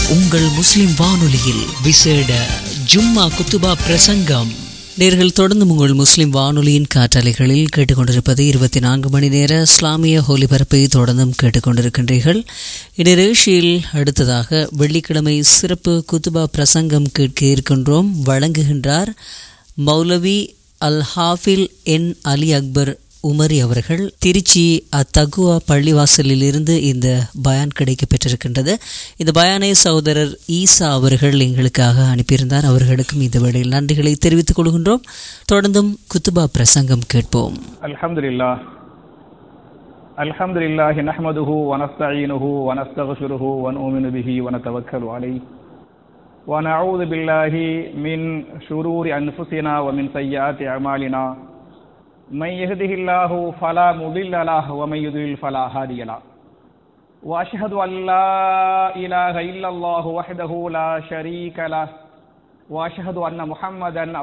உங்கள் முஸ்லிம் வானொலியில் விசேட ஜும்மா குத்துபா பிரசங்கம் நேர்கள் தொடர்ந்து உங்கள் முஸ்லிம் வானொலியின் காற்றலைகளில் கேட்டுக்கொண்டிருப்பது இருபத்தி நான்கு மணி நேர இஸ்லாமிய ஒலிபரப்பை தொடர்ந்தும் கேட்டுக்கொண்டிருக்கின்றீர்கள் இந்நிகழ்ச்சியில் அடுத்ததாக வெள்ளிக்கிழமை சிறப்பு குத்துபா பிரசங்கம் கேட்க இருக்கின்றோம் வழங்குகின்றார் மௌலவி அல் ஹாஃபில் என் அலி அக்பர் உமரி அவர்கள் திருச்சி அத்தகுவா பள்ளிவாசலில் இருந்து இந்த பயான் கிடைக்க பெற்றிருக்கின்றது இந்த பயானை சகோதரர் ஈசா அவர்கள் எங்களுக்காக அனுப்பியிருந்தார் அவர்களுக்கும் இந்த வேளையில் நன்றிகளை தெரிவித்துக் கொள்கின்றோம் தொடர்ந்தும் குத்துபா பிரசங்கம் கேட்போம் الحمد لله الحمد لله نحمده ونستعينه ونستغفره ونؤمن به ونتوكل عليه ونعوذ بالله من شرور أنفسنا ومن سيئات أعمالنا من يهده الله فلا مضل له ومن يضلل فلا هادي له وأشهد أن لا إله إلا الله وحده لا شريك له وأشهد أن محمدا